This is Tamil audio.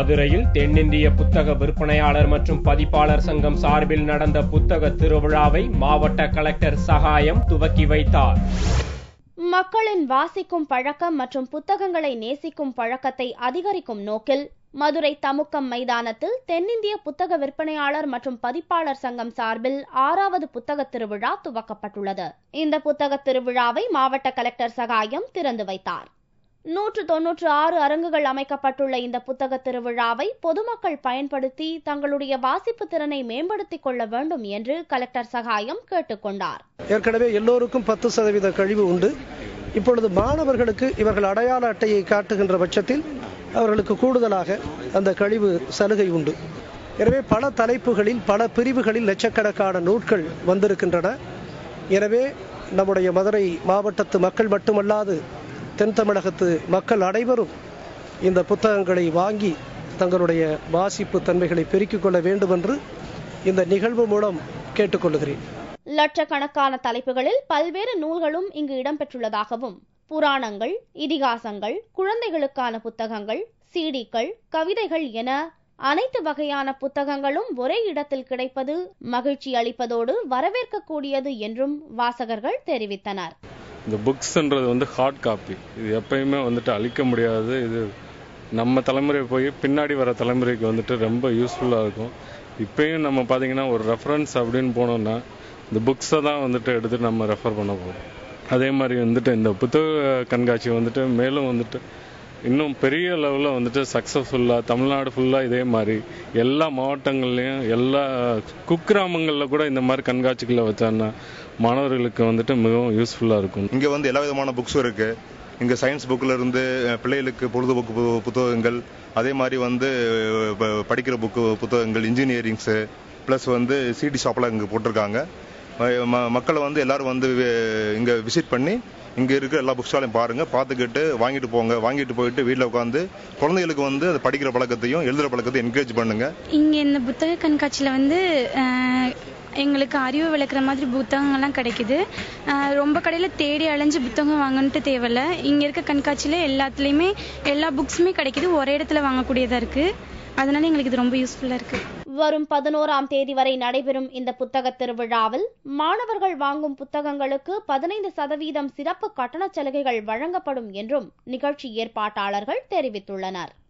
மதுரையில் தென்னிந்திய புத்தக விற்பனையாளர் மற்றும் பதிப்பாளர் சங்கம் சார்பில் நடந்த புத்தக திருவிழாவை மாவட்ட கலெக்டர் சகாயம் துவக்கி வைத்தார் மக்களின் வாசிக்கும் பழக்கம் மற்றும் புத்தகங்களை நேசிக்கும் பழக்கத்தை அதிகரிக்கும் நோக்கில் மதுரை தமுக்கம் மைதானத்தில் தென்னிந்திய புத்தக விற்பனையாளர் மற்றும் பதிப்பாளர் சங்கம் சார்பில் ஆறாவது புத்தக திருவிழா துவக்கப்பட்டுள்ளது இந்த புத்தக திருவிழாவை மாவட்ட கலெக்டர் சகாயம் திறந்து வைத்தார் நூற்று தொன்னூற்று ஆறு அரங்குகள் அமைக்கப்பட்டுள்ள இந்த புத்தக திருவிழாவை பொதுமக்கள் பயன்படுத்தி தங்களுடைய வாசிப்பு திறனை மேம்படுத்திக் கொள்ள வேண்டும் என்று கலெக்டர் சகாயம் கேட்டுக்கொண்டார் ஏற்கனவே எல்லோருக்கும் பத்து சதவீத கழிவு உண்டு இப்பொழுது மாணவர்களுக்கு இவர்கள் அடையாள அட்டையை காட்டுகின்ற பட்சத்தில் அவர்களுக்கு கூடுதலாக அந்த கழிவு சலுகை உண்டு எனவே பல தலைப்புகளில் பல பிரிவுகளில் லட்சக்கணக்கான நூட்கள் வந்திருக்கின்றன எனவே நம்முடைய மதுரை மாவட்டத்து மக்கள் மட்டுமல்லாது தென் தமிழகத்து மக்கள் அனைவரும் இந்த புத்தகங்களை வாங்கி தங்களுடைய வாசிப்பு தன்மைகளை பெருக்கிக் கொள்ள வேண்டும் என்று இந்த நிகழ்வு மூலம் கேட்டுக்கொள்கிறேன் லட்சக்கணக்கான தலைப்புகளில் பல்வேறு நூல்களும் இங்கு இடம்பெற்றுள்ளதாகவும் புராணங்கள் இதிகாசங்கள் குழந்தைகளுக்கான புத்தகங்கள் சீடிக்கள் கவிதைகள் என அனைத்து வகையான புத்தகங்களும் ஒரே இடத்தில் கிடைப்பது மகிழ்ச்சி அளிப்பதோடு வரவேற்கக்கூடியது என்றும் வாசகர்கள் தெரிவித்தனர் இந்த புக்ஸ்ன்றது வந்து ஹார்ட் காப்பி இது எப்பயுமே வந்துட்டு அழிக்க முடியாது இது நம்ம தலைமுறை போய் பின்னாடி வர தலைமுறைக்கு வந்துட்டு ரொம்ப யூஸ்ஃபுல்லாக இருக்கும் இப்பயும் நம்ம பார்த்தீங்கன்னா ஒரு ரெஃபரன்ஸ் அப்படின்னு போனோம்னா இந்த புக்ஸை தான் வந்துட்டு எடுத்து நம்ம ரெஃபர் பண்ண போகிறோம் அதே மாதிரி வந்துட்டு இந்த புத்தக கண்காட்சி வந்துட்டு மேலும் வந்துட்டு இன்னும் பெரிய லெவலில் வந்துட்டு சக்ஸஸ்ஃபுல்லாக தமிழ்நாடு ஃபுல்லாக இதே மாதிரி எல்லா மாவட்டங்கள்லையும் எல்லா குக்கிராமங்களில் கூட இந்த மாதிரி கண்காட்சிகளை வச்சாங்கன்னா மாணவர்களுக்கு வந்துட்டு மிகவும் யூஸ்ஃபுல்லாக இருக்கும் இங்கே வந்து எல்லா விதமான புக்ஸும் இருக்கு இங்கே சயின்ஸ் புக்கில் இருந்து அஹ், பிள்ளைகளுக்கு பொழுதுபோக்கு பு- புத்தகங்கள் அதே மாதிரி வந்து அஹ், ப- படிக்கிற புக்கு புத்தகங்கள் இன்ஜினியரிங்ஸு ப்ளஸ் வந்து சிடி ஷாப்லாம் இங்கே போட்டிருக்காங்க அஹ், ம- மக்களை வந்து எல்லாரும் வந்து இங்கே விசிட் பண்ணி இங்கே இருக்கிற எல்லா புக் ஸ்டாலையும் பாருங்க பார்த்துக்கிட்டு வாங்கிட்டு போங்க வாங்கிட்டு போயிட்டு வீட்டில் உட்காந்து குழந்தைகளுக்கு வந்து அது படிக்கிற பழக்கத்தையும் எழுதுகிற பழக்கத்தையும் என்கரேஜ் பண்ணுங்க இங்கே இந்த புத்தக கண்காட்சியில் வந்து அஹ், எங்களுக்கு அறிவு விளக்குற மாதிரி புத்தகங்கள்லாம் கிடைக்குது அஹ், ரொம்ப கடையில் தேடி அலைஞ்சு புத்தகம் வாங்கன்ட்டு தேவையில்ல இங்கே இருக்க கண்காட்சியில் எல்லாத்துலேயுமே எல்லா புக்ஸுமே கிடைக்குது ஒரே இடத்துல வாங்கக்கூடியதாக இருக்குது அதனால எங்களுக்கு இது ரொம்ப யூஸ்ஃபுல்லாக இருக்குது வரும் பதினோராம் தேதி வரை நடைபெறும் இந்த புத்தக திருவிழாவில் மாணவர்கள் வாங்கும் புத்தகங்களுக்கு பதினைந்து சதவீதம் சிறப்பு கட்டணச் சலுகைகள் வழங்கப்படும் என்றும் நிகழ்ச்சி ஏற்பாட்டாளர்கள் தெரிவித்துள்ளனர்